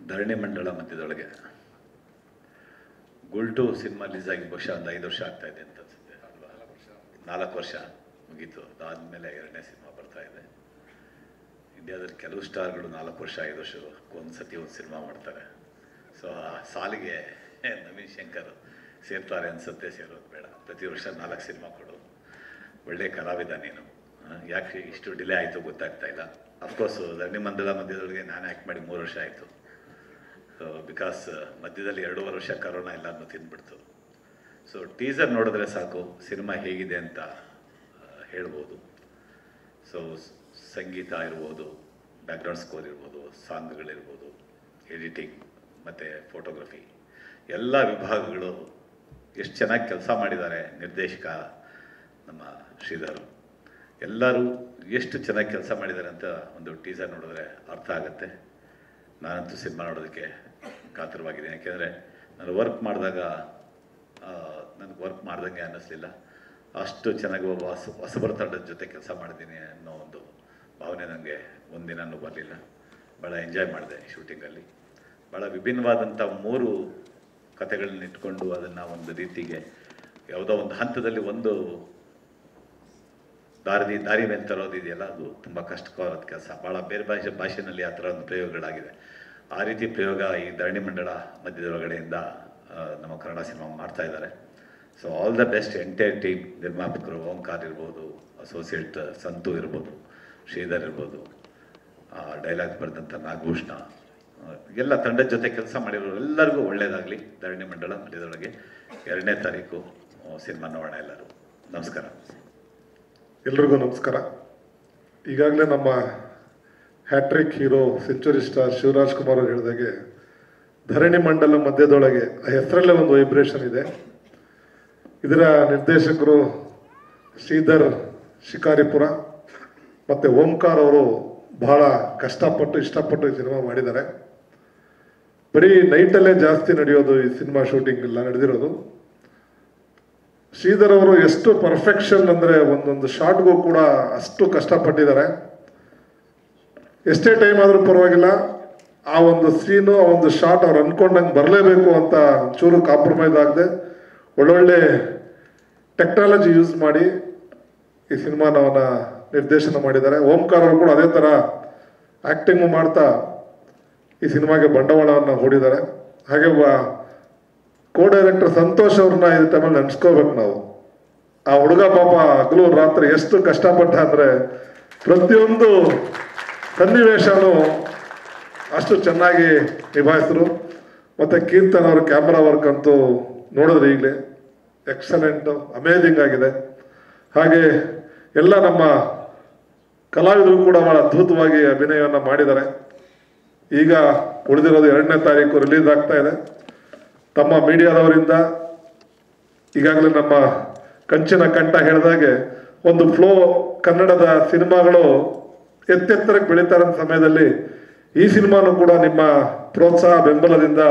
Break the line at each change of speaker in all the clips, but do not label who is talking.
ಧರಣಿ ಮಂಡಳ ಮಧ್ಯದೊಳಗೆ ಗುಲ್ಟು cinema release ಆಗಿ ಬಹುಶಃ ಒಂದು ಐದು ವರ್ಷ ಆಗ್ತಾ ಇದೆ ಅಂತ ಅನ್ಸುತ್ತೆ ಅಲ್ವಾ ನಾಲ್ಕು ವರ್ಷ ಮುಗೀತು ಅದಾದಮೇಲೆ ಎರಡನೇ ಸಿನಿಮಾ ಬರ್ತಾ ಇದೆ ಇಂಡಿಯಾದಲ್ಲಿ ಕೆಲವು ಸ್ಟಾರ್ಗಳು ನಾಲ್ಕು ವರ್ಷ ಐದು ವರ್ಷ ಒಂದು ಸತಿ ಒಂದು ಸಿನಿಮಾ ಮಾಡ್ತಾರೆ ಸೊ ಆ ಸಾಲಿಗೆ ನವೀನ್ ಶಂಕರ್ ಸೇರ್ತಾರೆ ಅನ್ಸುತ್ತೆ ಸೇರೋದು ಬೇಡ ಪ್ರತಿ ವರ್ಷ ನಾಲ್ಕು ಸಿನಿಮಾ ಕೊಡು ಒಳ್ಳೆ ಕಲಾವಿದ ನೀನು ಆ, ಯಾಕೆ ಇಷ್ಟು ಡಿಲೇ ಆಯಿತು ಗೊತ್ತಾಗ್ತಾ ಇಲ್ಲ ಅಫ್ಕೋರ್ಸ್ ಧರಣಿ ಮಂಡಲ ಮಧ್ಯದೊಳಗೆ ನಾನು ಆ್ಯಕ್ಟ್ ಮಾಡಿ ಮೂರು ವರ್ಷ ಆಯಿತು ಸೊ ಬಿಕಾಸ್ ಮಧ್ಯದಲ್ಲಿ ಎರಡೂವರೆ ವರ್ಷ ಕರೋನಾ ಎಲ್ಲನೂ ತಿಂದ್ಬಿಡ್ತು ಸೊ ಟೀಸರ್ ನೋಡಿದ್ರೆ ಸಾಕು ಸಿನಿಮಾ ಹೇಗಿದೆ ಅಂತ ಆ, ಹೇಳ್ಬೋದು ಸೊ ಸಂಗೀತ ಇರ್ಬೋದು ಬ್ಯಾಕ್ಗ್ರೌಂಡ್ ಸ್ಕೋರ್ ಇರ್ಬೋದು ಸಾಂಗ್ಗಳಿರ್ಬೋದು ಎಡಿಟಿಂಗ್ ಮತ್ತು ಫೋಟೋಗ್ರಫಿ ಎಲ್ಲ ವಿಭಾಗಗಳು ಎಷ್ಟು ಚೆನ್ನಾಗಿ ಕೆಲಸ ಮಾಡಿದ್ದಾರೆ ನಿರ್ದೇಶಕ ನಮ್ಮ ಶ್ರೀಧರ್ ಎಲ್ಲರೂ ಎಷ್ಟು ಚೆನ್ನಾಗಿ ಕೆಲಸ ಮಾಡಿದ್ದಾರೆ ಅಂತ ಒಂದು ಟೀಸರ್ ನೋಡಿದ್ರೆ ಅರ್ಥ ಆಗುತ್ತೆ ನಾನಂತೂ ಸಿನಿಮಾ ನೋಡೋದಕ್ಕೆ ಕಾತರವಾಗಿದ್ದೀನಿ ಯಾಕೆಂದರೆ ನಾನು ವರ್ಕ್ ಮಾಡಿದಾಗ ನನಗೆ ವರ್ಕ್ ಮಾಡ್ದಂಗೆ ಅನ್ನಿಸ್ಲಿಲ್ಲ ಅಷ್ಟು ಚೆನ್ನಾಗಿ ಒಬ್ಬ ಹೊಸ ಹೊಸಬರ ತಂಡದ ಜೊತೆ ಕೆಲಸ ಮಾಡಿದ್ದೀನಿ ಅನ್ನೋ ಒಂದು ಭಾವನೆ ನನಗೆ ಒಂದಿನೂ ಬರಲಿಲ್ಲ ಭಾಳ ಎಂಜಾಯ್ ಮಾಡಿದೆ ಶೂಟಿಂಗಲ್ಲಿ ಭಾಳ ವಿಭಿನ್ನವಾದಂಥ ಮೂರು ಕಥೆಗಳನ್ನ ಇಟ್ಕೊಂಡು ಅದನ್ನು ಒಂದು ರೀತಿಗೆ ಯಾವುದೋ ಒಂದು ಹಂತದಲ್ಲಿ ಒಂದು ದಾರಿ ದಾರಿ ಮೇಲೆ ತರೋದಿದೆಯಲ್ಲ ಅದು ತುಂಬ ಕಷ್ಟಕರವಾದ ಕೆಲಸ ಭಾಳ ಬೇರೆ ಭಾಷೆ ಭಾಷೆನಲ್ಲಿ ಆ ಥರ ಒಂದು ಪ್ರಯೋಗಗಳಾಗಿದೆ ಆ ರೀತಿ ಪ್ರಯೋಗ ಈ ಧರಣಿ ಮಂಡಳ ಮಧ್ಯದೊಳಗಡೆಯಿಂದ ಆ, ನಮ್ಮ ಕನ್ನಡ ಸಿನಿಮಾ ಮಾಡ್ತಾ ಇದ್ದಾರೆ so all the best entire team ನಿರ್ಮಾಪಕರು ಓಂಕಾರ್ ಇರ್ಬೋದು ಅಸೋಸಿಯೇಟ್ ಸಂತು ಇರ್ಬೋದು ಶ್ರೀಧರ್ ಇರ್ಬೋದು ಡೈಲಾಗ್ ಬರೆದಂಥ ನಾಗಭೂಷಣ ಆ, ಎಲ್ಲ ತಂಡದ ಜೊತೆ ಕೆಲಸ ಮಾಡಿರೋರು ಎಲ್ಲರಿಗೂ ಒಳ್ಳೆಯದಾಗಲಿ ಧರಣಿ ಮಂಡಳ ಮಧ್ಯದೊಳಗೆ ಎರಡನೇ ತಾರೀಕು ಸಿನಿಮಾ ನೋಡೋಣ ಎಲ್ಲರೂ ನಮಸ್ಕಾರ
ಎಲ್ರಿಗೂ ನಮಸ್ಕಾರ ಈಗಾಗಲೇ ನಮ್ಮ hat trick hero century star Shivaraj Kumar ಅವರು ಹೇಳಿದಾಗೆ ಧರಣಿ ಮಂಡಲ ಮಧ್ಯದೊಳಗೆ ಆ ಹೆಸರಲ್ಲೇ ಒಂದು ವೈಬ್ರೇಷನ್ ಇದೆ ಇದರ ನಿರ್ದೇಶಕರು ಶ್ರೀಧರ್ ಶಿಕಾರಿಪುರ ಮತ್ತು ಓಂಕಾರ್ ಅವರು ಬಹಳ ಕಷ್ಟಪಟ್ಟು ಇಷ್ಟಪಟ್ಟು ಈ ಸಿನಿಮಾ ಮಾಡಿದ್ದಾರೆ ಬರೀ ನೈಟಲ್ಲೇ ಜಾಸ್ತಿ ನಡೆಯೋದು ಈ ಸಿನಿಮಾ ಶೂಟಿಂಗ್ ಎಲ್ಲ ನಡೆದಿರೋದು ಶ್ರೀಧರ್ ಅವರು ಎಷ್ಟು ಪರ್ಫೆಕ್ಷನ್ ಅಂದ್ರೆ ಒಂದೊಂದು ಶಾರ್ಟ್ಗೂ ಕೂಡ ಅಷ್ಟು ಕಷ್ಟಪಟ್ಟಿದ್ದಾರೆ ಎಷ್ಟೇ ಟೈಮ್ ಆದರೂ ಪರವಾಗಿಲ್ಲ ಆ ಒಂದು ಸೀನು ಆ ಒಂದು ಶಾರ್ಟ್ ಅವ್ರು ಅನ್ಕೊಂಡಂಗೆ ಬರಲೇಬೇಕು ಅಂತ ಚೂರು ಕಾಂಪ್ರಮೈಸ್ ಆಗದೆ ಒಳ್ಳೊಳ್ಳೆ ಟೆಕ್ನಾಲಜಿ ಯೂಸ್ ಮಾಡಿ ಈ ಸಿನಿಮಾನವನ್ನ ನಿರ್ದೇಶನ ಮಾಡಿದ್ದಾರೆ ಓಂಕಾರ್ ಅವರು ಕೂಡ ಅದೇ ಥರ ಆ್ಯಕ್ಟಿಂಗು ಮಾಡ್ತಾ ಈ ಸಿನಿಮಾಗೆ ಬಂಡವಾಳವನ್ನು ಹೂಡಿದ್ದಾರೆ ಹಾಗೆ ಒಬ್ಬ ಕೋ ಡೈರೆಕ್ಟರ್ ಸಂತೋಷ್ ಅವ್ರನ್ನ ಈ ಟೈಮಲ್ಲಿ ನೆನ್ಸ್ಕೋಬೇಕು ನಾವು ಆ ಹುಡುಗ ಪಾಪ ಹಗಲು ರಾತ್ರಿ ಎಷ್ಟು ಕಷ್ಟಪಟ್ಟ ಅಂದ್ರೆ ಪ್ರತಿಯೊಂದು ಸನ್ನಿವೇಶನೂ ಅಷ್ಟು ಚೆನ್ನಾಗಿ ನಿಭಾಯಿಸಿದ್ರು ಮತ್ತೆ ಕೀರ್ತನ್ ಅವ್ರ ಕ್ಯಾಮ್ರಾ ವರ್ಕ್ ಅಂತೂ ನೋಡಿದ್ರೆ ಈಗಲೇ ಎಕ್ಸಲೆಂಟ್ ಅಮೇಜಿಂಗ್ ಆಗಿದೆ ಹಾಗೆ ಎಲ್ಲ ನಮ್ಮ ಕಲಾವಿದರು ಕೂಡ ಬಹಳ ಅದ್ಭುತವಾಗಿ ಅಭಿನಯವನ್ನು ಮಾಡಿದ್ದಾರೆ ಈಗ ಉಳಿದಿರೋದು ಎರಡನೇ ತಾರೀಕು ರಿಲೀಸ್ ಆಗ್ತಾ ಇದೆ ತಮ್ಮ ಮೀಡಿಯಾದವರಿಂದ ಈಗಾಗಲೇ ನಮ್ಮ ಕಂಚಿನ ಕಂಠ ಹೇಳಿದಾಗೆ ಒಂದು ಫ್ಲೋ ಕನ್ನಡದ ಸಿನಿಮಾಗಳು ಎತ್ತೆತ್ತರಕ್ಕೆ ಬೆಳೀತಾ ಇರೋ ಸಮಯದಲ್ಲಿ ಈ ಸಿನಿಮಾನು ಕೂಡ ನಿಮ್ಮ ಪ್ರೋತ್ಸಾಹ ಬೆಂಬಲದಿಂದ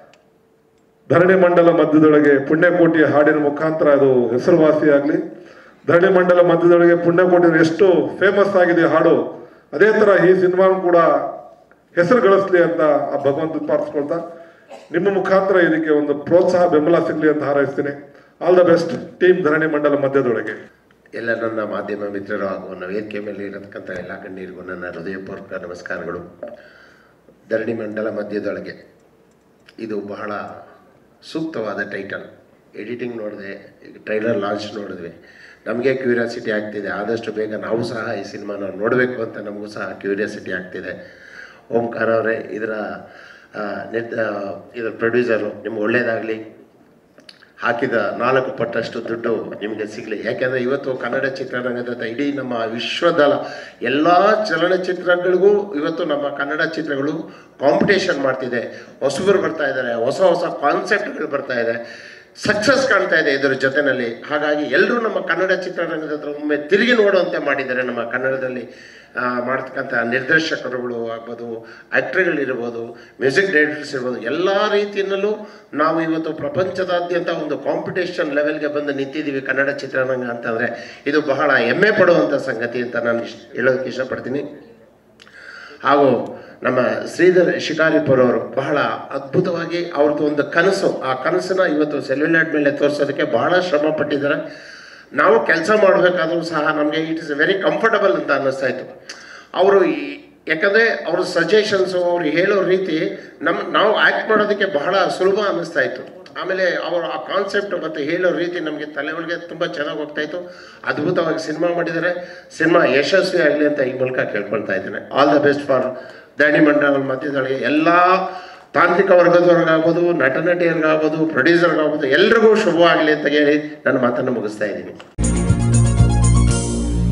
ಧರಣಿ ಮಂಡಲ ಮಧ್ಯದೊಳಗೆ ಪುಣ್ಯಕೋಟಿಯ ಹಾಡಿನ ಮುಖಾಂತರ ಅದು ಹೆಸರುವಾಸಿಯಾಗಲಿ ಧರಣಿ ಮಂಡಲ ಮಧ್ಯದೊಳಗೆ ಪುಣ್ಯಕೋಟಿ ಎಷ್ಟು ಫೇಮಸ್ ಆಗಿದೆ ಈ ಹಾಡು ಅದೇ ತರ ಈ ಸಿನಿಮಾನು ಕೂಡ ಹೆಸರು ಗಳಿಸ್ಲಿ ಅಂತ ಆ ಭಗವಂತ ಪ್ರಾರ್ಥಿಸ್ಕೊಳ್ತಾ ನಿಮ್ಮ ಮುಖಾಂತರ ಇದಕ್ಕೆ ಒಂದು ಪ್ರೋತ್ಸಾಹ ಬೆಂಬಲ ಸಿಗ್ಲಿ ಅಂತ ಹಾರೈಸ್ತೀನಿ all the best team Dharani Mandala ಮಧ್ಯದೊಳಗೆ
ಎಲ್ಲ ನನ್ನ ಮಾಧ್ಯಮ ಮಿತ್ರರು ಹಾಗೂ ನನ್ನ ವೇದಿಕೆ ಮೇಲೆ ಇರತಕ್ಕಂಥ ಎಲ್ಲ ಗಣ್ಯರಿಗೂ ನನ್ನ ಹೃದಯಪೂರ್ವಕ ನಮಸ್ಕಾರಗಳು ಧರಣಿ ಮಂಡಲ ಮಧ್ಯದೊಳಗೆ ಇದು ಬಹಳ ಸೂಕ್ತವಾದ ಟೈಟಲ್ ಎಡಿಟಿಂಗ್ ನೋಡಿದೆ ಈಗ ಟ್ರೈಲರ್ ಲಾಂಚ್ ನೋಡಿದ್ವಿ ನಮಗೆ ಕ್ಯೂರಿಯಾಸಿಟಿ ಆಗ್ತಿದೆ ಆದಷ್ಟು ಬೇಗ ನಾವು ಸಹ ಈ ಸಿನಿಮಾನ ನೋಡಬೇಕು ಅಂತ ನಮಗೂ ಸಹ ಕ್ಯೂರಿಯಾಸಿಟಿ ಆಗ್ತಿದೆ ಓಂಕಾರ ಅವರೇ ಇದರ ಆ, ನಿರ್ದ ಇದರ ಪ್ರೊಡ್ಯೂಸರು ನಿಮ್ಗೆ ಒಳ್ಳೆಯದಾಗಲಿ ಹಾಕಿದ ನಾಲ್ಕು ಪಟ್ಟಷ್ಟು ದುಡ್ಡು ನಿಮಗೆ ಸಿಗಲಿ ಯಾಕೆಂದರೆ ಇವತ್ತು ಕನ್ನಡ ಚಿತ್ರರಂಗದ ಇಡೀ ನಮ್ಮ ವಿಶ್ವದ ಎಲ್ಲ ಚಲನಚಿತ್ರಗಳಿಗೂ ಇವತ್ತು ನಮ್ಮ ಕನ್ನಡ ಚಿತ್ರಗಳು ಕಾಂಪಿಟೇಷನ್ ಮಾಡ್ತಿದೆ ಹೊಸಬರು ಬರ್ತಾ ಇದ್ದಾರೆ ಹೊಸ ಹೊಸ ಕಾನ್ಸೆಪ್ಟ್ಗಳು ಬರ್ತಾ ಇದೆ ಸಕ್ಸಸ್ ಕಾಣ್ತಾ ಇದೆ ಇದರ ಜೊತೆಯಲ್ಲಿ ಹಾಗಾಗಿ ಎಲ್ಲರೂ ನಮ್ಮ ಕನ್ನಡ ಚಿತ್ರರಂಗದ ಹತ್ರ ಒಮ್ಮೆ ತಿರುಗಿ ನೋಡುವಂತೆ ಮಾಡಿದ್ದಾರೆ ನಮ್ಮ ಕನ್ನಡದಲ್ಲಿ ಆ, ಮಾಡ್ತಕ್ಕಂಥ ನಿರ್ದೇಶಕರುಗಳು ಆಗ್ಬೋದು ಆ್ಯಕ್ಟ್ರ್ಗಳಿರ್ಬೋದು ಮ್ಯೂಸಿಕ್ ಡೈರೆಕ್ಟರ್ಸ್ ಇರ್ಬೋದು ಎಲ್ಲ ರೀತಿಯಲ್ಲೂ ನಾವು ಇವತ್ತು ಪ್ರಪಂಚದಾದ್ಯಂತ ಒಂದು ಕಾಂಪಿಟೇಷನ್ ಲೆವೆಲ್ಗೆ ಬಂದು ನಿಂತಿದ್ದೀವಿ ಕನ್ನಡ ಚಿತ್ರರಂಗ ಅಂತಂದರೆ ಇದು ಬಹಳ ಹೆಮ್ಮೆ ಪಡುವಂಥ ಸಂಗತಿ ಅಂತ ನಾನು ಇಷ್ಟ ಹೇಳೋದಕ್ಕೆ ಇಷ್ಟಪಡ್ತೀನಿ ಹಾಗೂ ನಮ್ಮ ಶ್ರೀಧರ್ ಶಿಕಾರಿಪುರ ಅವರು ಬಹಳ ಅದ್ಭುತವಾಗಿ ಅವ್ರದ್ದು ಒಂದು ಕನಸು ಆ ಕನಸನ್ನ ಇವತ್ತು ಸೆಲ್ಯುಲಾಯ್ಡ್ ಮೇಲೆ ತೋರಿಸೋದಕ್ಕೆ ಬಹಳ ಶ್ರಮ ಪಟ್ಟಿದ್ದಾರೆ ನಾವು ಕೆಲಸ ಮಾಡಬೇಕಾದ್ರೂ ಸಹ ನಮಗೆ ಇಟ್ ಇಸ್ ವೆರಿ ಕಂಫರ್ಟಬಲ್ ಅಂತ ಅನ್ನಿಸ್ತಾ ಇತ್ತು ಅವರು ಯಾಕಂದರೆ ಅವ್ರ ಸಜೆಷನ್ಸು ಅವ್ರು ಹೇಳೋ ರೀತಿ ನಮ್ಮ ನಾವು ಆ್ಯಕ್ಟ್ ಮಾಡೋದಕ್ಕೆ ಬಹಳ ಸುಲಭ ಅನ್ನಿಸ್ತಾ ಇತ್ತು ಆಮೇಲೆ ಅವರು ಆ ಕಾನ್ಸೆಪ್ಟ್ ಮತ್ತು ಹೇಳೋ ರೀತಿ ನಮಗೆ ತಲೆ ಒಳಗೆ ತುಂಬ ಚೆನ್ನಾಗಿ ಹೋಗ್ತಾ ಇತ್ತು ಅದ್ಭುತವಾಗಿ ಸಿನಿಮಾ ಮಾಡಿದ್ದಾರೆ ಸಿನಿಮಾ ಯಶಸ್ವಿ ಆಗಲಿ ಅಂತ ಈ ಮೂಲಕ ಕೇಳ್ಕೊಳ್ತಾ ಇದ್ದೇನೆ ಆಲ್ ದ ಬೆಸ್ಟ್ ಫಾರ್ ದಾಡಿ ಮಂಡಲ ಮಧ್ಯದೊಳಗೆ ಎಲ್ಲ ತಾಂತ್ರಿಕ ವರ್ಗದವ್ರಿಗಾಗ್ಬೋದು ನಟ ನಟಿಯರಿಗಾಗ್ಬೋದು ಪ್ರೊಡ್ಯೂಸರ್ಗಾಗ್ಬೋದು ಎಲ್ರಿಗೂ ಶುಭವಾಗಲಿ ಅಂತ ಹೇಳಿ ನನ್ನ ಮಾತನ್ನು ಮುಗಿಸ್ತಾ ಇದ್ದೀನಿ